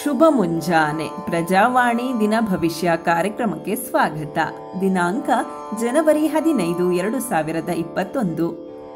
ಶುಭ ಮುಂಜಾನೆ ಪ್ರಜಾವಾಣಿ ದಿನ ಭವಿಷ್ಯ ಕಾರ್ಯಕ್ರಮಕ್ಕೆ ಸ್ವಾಗತ ದಿನಾಂಕ ಜನವರಿ ಹದಿನೈದು ಎರಡು ಸಾವಿರದ ಇಪ್ಪತ್ತೊಂದು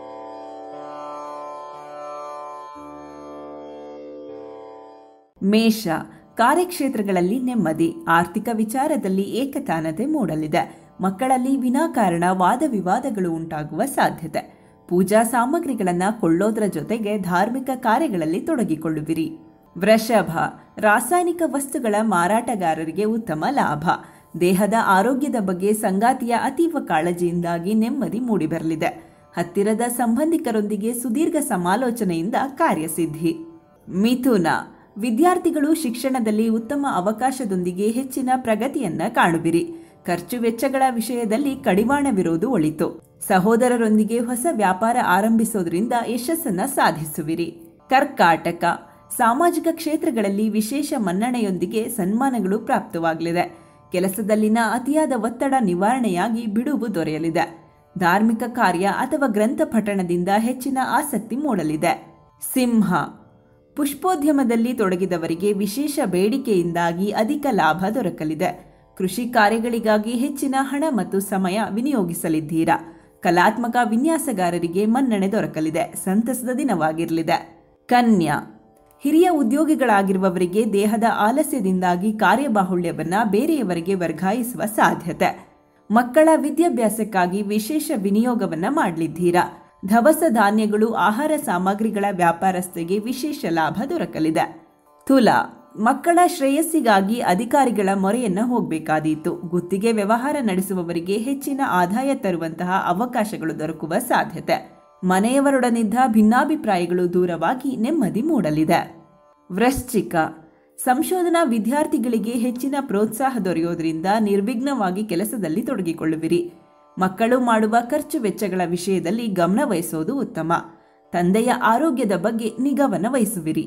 ಮೇಷ ಕಾರ್ಯಕ್ಷೇತ್ರಗಳಲ್ಲಿ ನೆಮ್ಮದಿ ಆರ್ಥಿಕ ವಿಚಾರದಲ್ಲಿ ಏಕತಾನತೆ ಮೂಡಲಿದೆ ಮಕ್ಕಳಲ್ಲಿ ವಿನಾಕಾರಣ ವಾದ ವಿವಾದಗಳು ಉಂಟಾಗುವ ಸಾಧ್ಯತೆ ಪೂಜಾ ಸಾಮಗ್ರಿಗಳನ್ನು ಕೊಳ್ಳೋದರ ಜೊತೆಗೆ ಧಾರ್ಮಿಕ ಕಾರ್ಯಗಳಲ್ಲಿ ತೊಡಗಿಕೊಳ್ಳುವಿರಿ ವೃಷಭ ರಾಸಾಯನಿಕ ವಸ್ತುಗಳ ಮಾರಾಟಗಾರರಿಗೆ ಉತ್ತಮ ಲಾಭ ದೇಹದ ಆರೋಗ್ಯದ ಬಗ್ಗೆ ಸಂಗಾತಿಯ ಅತೀವ ಕಾಳಜಿಯಿಂದಾಗಿ ನೆಮ್ಮದಿ ಮೂಡಿಬರಲಿದೆ ಹತ್ತಿರದ ಸಂಬಂಧಿಕರೊಂದಿಗೆ ಸುದೀರ್ಘ ಸಮಾಲೋಚನೆಯಿಂದ ಕಾರ್ಯಸಿದ್ಧಿ ಮಿಥುನ ವಿದ್ಯಾರ್ಥಿಗಳು ಶಿಕ್ಷಣದಲ್ಲಿ ಉತ್ತಮ ಅವಕಾಶದೊಂದಿಗೆ ಹೆಚ್ಚಿನ ಪ್ರಗತಿಯನ್ನ ಕಾಣುವಿರಿ ಖರ್ಚು ವೆಚ್ಚಗಳ ವಿಷಯದಲ್ಲಿ ಕಡಿವಾಣವಿರುವುದು ಒಳಿತು ಸಹೋದರರೊಂದಿಗೆ ಹೊಸ ವ್ಯಾಪಾರ ಆರಂಭಿಸೋದ್ರಿಂದ ಯಶಸ್ಸನ್ನ ಸಾಧಿಸುವಿರಿ ಕರ್ಕಾಟಕ ಸಾಮಾಜಿಕ ಕ್ಷೇತ್ರಗಳಲ್ಲಿ ವಿಶೇಷ ಮನ್ನಣೆಯೊಂದಿಗೆ ಸನ್ಮಾನಗಳು ಪ್ರಾಪ್ತವಾಗಲಿದೆ ಕೆಲಸದಲ್ಲಿನ ಅತಿಯಾದ ಒತ್ತಡ ನಿವಾರಣೆಯಾಗಿ ಬಿಡುವು ದೊರೆಯಲಿದೆ ಧಾರ್ಮಿಕ ಕಾರ್ಯ ಅಥವಾ ಗ್ರಂಥ ಪಠಣದಿಂದ ಹೆಚ್ಚಿನ ಆಸಕ್ತಿ ಮೂಡಲಿದೆ ಸಿಂಹ ಪುಷ್ಪೋದ್ಯಮದಲ್ಲಿ ತೊಡಗಿದವರಿಗೆ ವಿಶೇಷ ಬೇಡಿಕೆಯಿಂದಾಗಿ ಅಧಿಕ ಲಾಭ ದೊರಕಲಿದೆ ಕೃಷಿ ಕಾರ್ಯಗಳಿಗಾಗಿ ಹೆಚ್ಚಿನ ಹಣ ಮತ್ತು ಸಮಯ ವಿನಿಯೋಗಿಸಲಿದ್ದೀರಾ ಕಲಾತ್ಮಕ ವಿನ್ಯಾಸಗಾರರಿಗೆ ಮನ್ನಣೆ ದೊರಕಲಿದೆ ಸಂತಸದ ದಿನವಾಗಿರಲಿದೆ ಕನ್ಯಾ ಹಿರಿಯ ಉದ್ಯೋಗಿಗಳಾಗಿರುವವರಿಗೆ ದೇಹದ ಆಲಸ್ಯದಿಂದಾಗಿ ಕಾರ್ಯಬಾಹುಳ್ಯವನ್ನ ಬೇರೆಯವರಿಗೆ ವರ್ಗಾಯಿಸುವ ಸಾಧ್ಯತೆ ಮಕ್ಕಳ ವಿದ್ಯಾಭ್ಯಾಸಕ್ಕಾಗಿ ವಿಶೇಷ ವಿನಿಯೋಗವನ್ನ ಮಾಡಲಿದ್ದೀರಾ ದವಸ ಧಾನ್ಯಗಳು ಆಹಾರ ಸಾಮಗ್ರಿಗಳ ವ್ಯಾಪಾರಸ್ಥರಿಗೆ ವಿಶೇಷ ಲಾಭ ದೊರಕಲಿದೆ ತುಲಾ ಮಕ್ಕಳ ಶ್ರೇಯಸ್ಸಿಗಾಗಿ ಅಧಿಕಾರಿಗಳ ಮೊರೆಯನ್ನ ಹೋಗಬೇಕಾದೀತು ಗುತ್ತಿಗೆ ವ್ಯವಹಾರ ನಡೆಸುವವರಿಗೆ ಹೆಚ್ಚಿನ ಆದಾಯ ತರುವಂತಹ ಅವಕಾಶಗಳು ದೊರಕುವ ಸಾಧ್ಯತೆ ಮನೆಯವರೊಡನಿದ್ದ ಭಿನ್ನಾಭಿಪ್ರಾಯಗಳು ದೂರವಾಗಿ ನೆಮ್ಮದಿ ಮೂಡಲಿದೆ ವೃಶ್ಚಿಕ ಸಂಶೋಧನಾ ವಿದ್ಯಾರ್ಥಿಗಳಿಗೆ ಹೆಚ್ಚಿನ ಪ್ರೋತ್ಸಾಹ ದೊರೆಯೋದ್ರಿಂದ ನಿರ್ವಿಘ್ನವಾಗಿ ಕೆಲಸದಲ್ಲಿ ತೊಡಗಿಕೊಳ್ಳುವಿರಿ ಮಕ್ಕಳು ಮಾಡುವ ಖರ್ಚು ವೆಚ್ಚಗಳ ವಿಷಯದಲ್ಲಿ ಗಮನ ವಹಿಸೋದು ಉತ್ತಮ ತಂದೆಯ ಆರೋಗ್ಯದ ಬಗ್ಗೆ ನಿಗಾವನ್ನ ವಹಿಸುವಿರಿ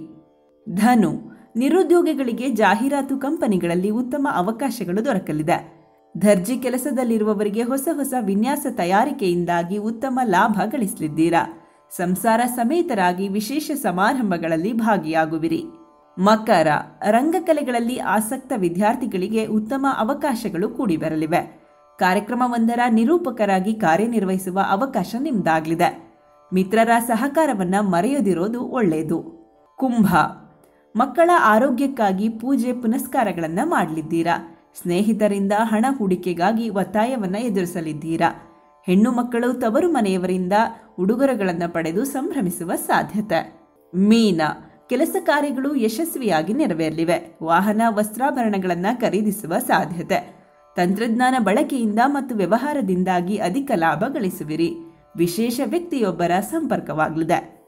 ಧನು ನಿರುದ್ಯೋಗಿಗಳಿಗೆ ಜಾಹೀರಾತು ಕಂಪನಿಗಳಲ್ಲಿ ಉತ್ತಮ ಅವಕಾಶಗಳು ದೊರಕಲಿದೆ ದರ್ಜಿ ಕೆಲಸದಲ್ಲಿರುವವರಿಗೆ ಹೊಸ ಹೊಸ ವಿನ್ಯಾಸ ತಯಾರಿಕೆಯಿಂದಾಗಿ ಉತ್ತಮ ಲಾಭ ಗಳಿಸಲಿದ್ದೀರಾ ಸಂಸಾರ ಸಮೇತರಾಗಿ ವಿಶೇಷ ಸಮಾರಂಭಗಳಲ್ಲಿ ಭಾಗಿಯಾಗುವಿರಿ ಮಕರ ರಂಗಕಲೆಗಳಲ್ಲಿ ಆಸಕ್ತ ವಿದ್ಯಾರ್ಥಿಗಳಿಗೆ ಉತ್ತಮ ಅವಕಾಶಗಳು ಕೂಡಿಬರಲಿವೆ ಕಾರ್ಯಕ್ರಮವೊಂದರ ನಿರೂಪಕರಾಗಿ ಕಾರ್ಯನಿರ್ವಹಿಸುವ ಅವಕಾಶ ನಿಮ್ದಾಗಲಿದೆ ಮಿತ್ರರ ಸಹಕಾರವನ್ನ ಮರೆಯದಿರೋದು ಒಳ್ಳೆಯದು ಕುಂಭ ಮಕ್ಕಳ ಆರೋಗ್ಯಕ್ಕಾಗಿ ಪೂಜೆ ಪುನಸ್ಕಾರಗಳನ್ನ ಮಾಡಲಿದ್ದೀರಾ ಸ್ನೇಹಿತರಿಂದ ಹಣ ಹೂಡಿಕೆಗಾಗಿ ಒತ್ತಾಯವನ್ನ ಎದುರಿಸಲಿದ್ದೀರಾ ಹೆಣ್ಣು ಮಕ್ಕಳು ತವರು ಮನೆಯವರಿಂದ ಉಡುಗೊರೆಗಳನ್ನು ಪಡೆದು ಸಂಭ್ರಮಿಸುವ ಸಾಧ್ಯತೆ ಮೀನ ಕೆಲಸ ಕಾರ್ಯಗಳು ಯಶಸ್ವಿಯಾಗಿ ನೆರವೇರಲಿವೆ ವಾಹನ ವಸ್ತ್ರಾಭರಣಗಳನ್ನು ಖರೀದಿಸುವ ಸಾಧ್ಯತೆ ತಂತ್ರಜ್ಞಾನ ಬಳಕೆಯಿಂದ ಮತ್ತು ವ್ಯವಹಾರದಿಂದಾಗಿ ಅಧಿಕ ಲಾಭ ಗಳಿಸುವಿರಿ ವಿಶೇಷ ವ್ಯಕ್ತಿಯೊಬ್ಬರ ಸಂಪರ್ಕವಾಗಲಿದೆ